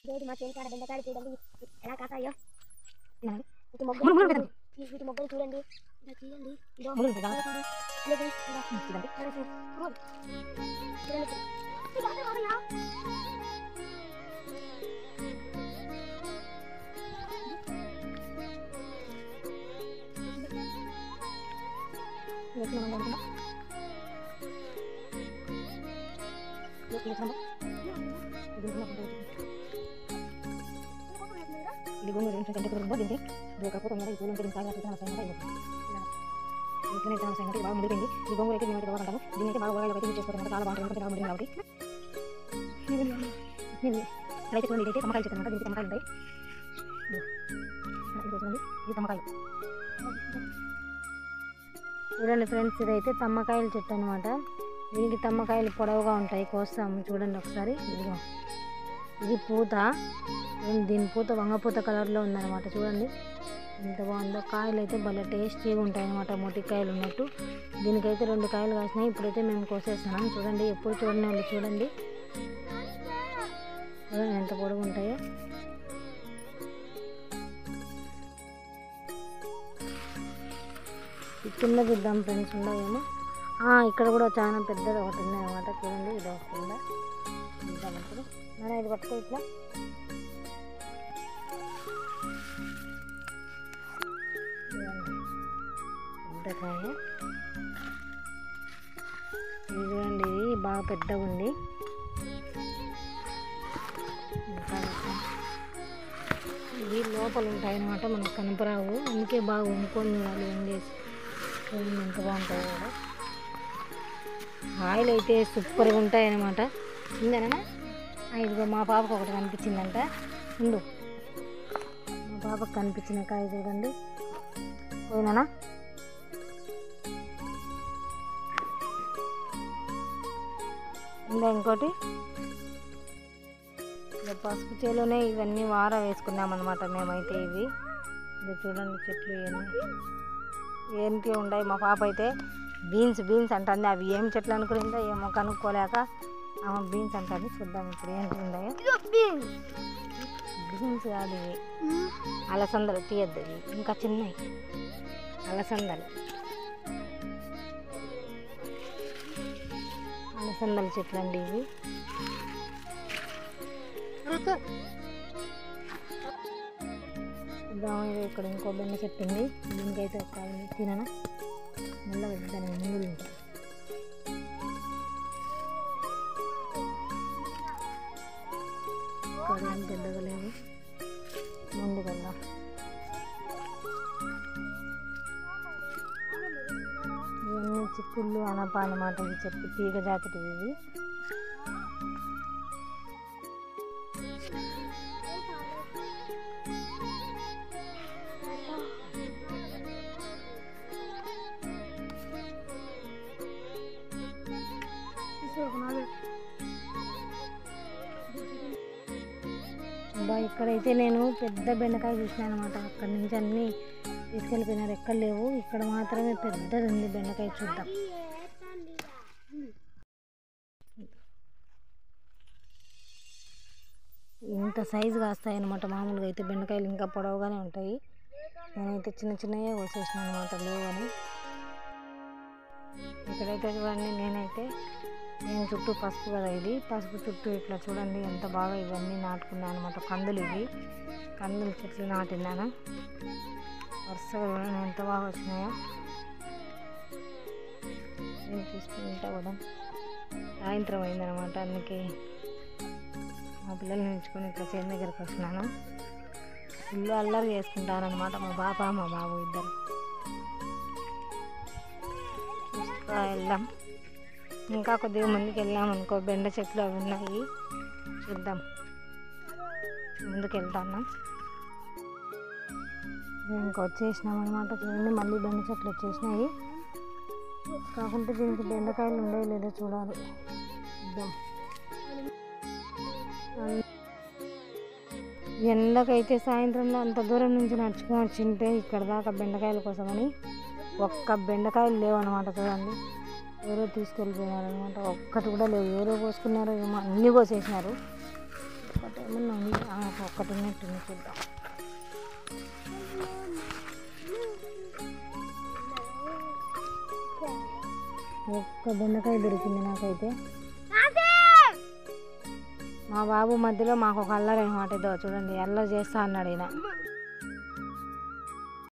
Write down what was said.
లేదు మా చేను కాడ బెండకాయలు చూడండి ఎలా కాతాయో తినాలి. ఇటు ముళ్ళు, మొగ్గలు ముళ్ళు చూడండి. ఈ- వీటి మొగ్గలు చూడండి ఇలా చూడండి ఇదో ముళ్ళు ఉంటాయి కదా? చూడు. ఇలా చూడు. ఇలా. చూడండి. ఇలా చూడు. చూడు. చూడండి. ఇది అదే బాబయ్య. ఇది ఎట్లా ఉంది అనుకుంటా? ఇది ఎట్లా ఉంది? ఇది ఎట్లా ఉంది? ఇది గోంగూర కొంచెం గంట కూడా ఉందో దీనికి ఇది కాకపోతే ఇంకా ఈ పూలు ఉంటే దీనికి కాయలు కాకపోతే నమస్తే అంటే ఇది. ఇలా. ఇట్లనే ఇట్లా నమస్తే అంటే ఇది బాగా ముడిపోయింది ఈ గోంగూర అయితే మేము బాగా అంటాము దీని అయితే బాగా ఊరగాయలు అయితే యూజ్ చేసుకోవడం చాలా బాగుంటుంది ఎందుకంటే బాగా ముడిపోయింది కాబట్టి ఇది ఇక్కడైతే చూడండి ఇదైతే తమ్మకాయలు చెట్టు అనమాట దీనికి తమ్మకాయలు ఉంటాయి ఇదిగో. ఇది చూడండి ఇది తమ్మకాయలు చూడండి ఫ్రెండ్స్ ఇదైతే తమ్మకాయల చెట్టు అనమాట దీనికి తమ్మకాయలు పొడవుగా ఉంటాయి కోస్తాము చూడండి ఒకసారి ఇదిగో ఇది పూత చూడండి, దీని పూత వంగపూత కలర్లో ఉందన్నమాట చూడండి ఎంత బాగుందో కాయలు అయితే భలే టేస్టీగా ఉంటాయి అనమాట మొటికాయలు ఉన్నట్టు దీనికైతే రెండు కాయలు కాసినాయి ఇప్పుడైతే మేము కోసేస్తున్నాం చూడండి ఎప్పుడు చూడండి వాళ్ళు చూడండి చూడండి ఎంత పొడుగు ఉంటాయో ఈ కింద చూద్దాం ఫ్రెండ్స్ ఉండవేమో ఆ, ఇక్కడ కూడా చాలా పెద్దది ఒకటి ఉంది అనమాట చూడండి ఇది ఒక కింద చూద్దాం ఇప్పుడు నాన్న ఇది పట్టుకో ఇట్లా చూడండి. పెద్ద కాయ ఇది చూడండి ఇది బాగా పెద్దగా ఉంది ఇంకా ఇంకా. ఇవి లోపల ఉంటాయి అన్నమాట మనకు కనపరావు అందుకే బాగా వండుకొని చూడాలి వండేసి చూడండి ఎంత బాగుంటాయి కూడా ఆయిల్ అయితే సూపర్గా ఉంటాయి అన్నమాట ఉందనా ఇదిగో మా పాపకు ఒకటి కనిపించిందంట ఉండు మా పాపకు కనిపించిన కాయ చూడండి పోయినానా ఉందా ఇంకోటి ఇక పసుపు చేలోనే ఇవన్నీ వార వేసుకున్నాం అనమాట మేమైతే ఇవి ఇది చూడండి చెట్లు ఇవన్నీ ఏంటి ఉన్నాయి మా పాప అయితే బీన్స్ బీన్స్ అంటుంది అవి ఏం చెట్లు అనుకునిందో ఏమో కనుక్కోలేక ఆమె బీన్స్ అంటుంది చూద్దాం ఇప్పుడు ఏంటి ఉన్నాయో బీన్స్ కాదు ఇవి అలసందలు తీయద్దు ఇవి ఇంకా చిన్నవి అలసందలు అలసందల చెట్లు అండి ఇవి చూద్దాం ఇది ఇక్కడ ఇంకో బెండ చెట్టు ఉంది దీనికైతే ఒక కాయ ఉంది. తిననా మళ్ళీ దాని ముందు ఉంటాయి ఇక్కడ ఏం పెద్దగా లేవు ముందుకు వెళ్దాం ఇవన్నీ చిక్కుళ్ళు అనప అనమాట ఇవి చెప్పి తీగ జాతివి ఇవి అబ్బా ఇక్కడైతే నేను పెద్ద బెండకాయ చూసినాను అనమాట అక్కడి నుంచి అన్నీ తీసుకెళ్ళిపోయినారు ఎక్కడ లేవు ఇక్కడ మాత్రమే పెద్దది ఉంది బెండకాయ చూద్దాం ఇంత సైజు కాస్తాయి అనమాట మామూలుగా అయితే బెండకాయలు ఇంకా పొడవుగానే ఉంటాయి నేనైతే చిన్న చిన్నవే కోసేసిన అనమాట లేవని ఇక్కడైతే చూడండి నేనైతే నేను చుట్టూ పసుపు కదా ఇది పసుపు చుట్టూ ఇట్లా చూడండి ఎంత బాగా ఇవన్నీ నాటుకున్నాను అనమాట కందులు ఇవి కందులు చెట్లు నాటినాను వరుసగా చూడండి ఎంత బాగా వచ్చినాయో నేను చూసుకుంటా కూడా సాయంత్రం అయిందనమాట అందుకే మా పిల్లల్ని నేర్చుకొని ఇట్లా చేను దగ్గరికి వచ్చినాను ఇల్లు అల్లరి చేసుకుంటానమాట మా పాప మా బాబు ఇద్దరు చూస్తా వెళ్దాం ఇంకా కొద్దిగా ముందుకు వెళ్ళాం అనుకో బెండ చెట్లు అవి ఉన్నాయి చూద్దాం ముందుకు వెళ్తాను ఇంకా వచ్చేసినాం అనమాట చూడండి మళ్ళీ బెండ చెట్లు వచ్చేసినాయి కాకుంటే దీనికి బెండకాయలు ఉండేవి లేదో చూడాలి చూద్దాం ఎండకైతే సాయంత్రంలో అంత దూరం నుంచి నడుచుకొని వచ్చింటే ఇక్కడ దాకా బెండకాయల కోసమని ఒక్క బెండకాయలు లేవు అనమాట చూడండి ఎవరో తీసుకెళ్ళిపోయినారు అనమాట ఒక్కటి కూడా లేవు ఎవరో కోసుకున్నారో ఏమో అన్నీ కోసేసినారు ఒకటి ఏమన్నా ఉంది ఆ, ఆ, ఒక్కటి ఉన్నట్టుంది చూద్దాం ఒక్క బెండకాయ దొరికింది నాకైతే మా బాబు మధ్యలో మాకు ఒక అల్లరి అనమాట ఇదో చూడండి అల్లరి చేస్తా అన్నాడు ఈయన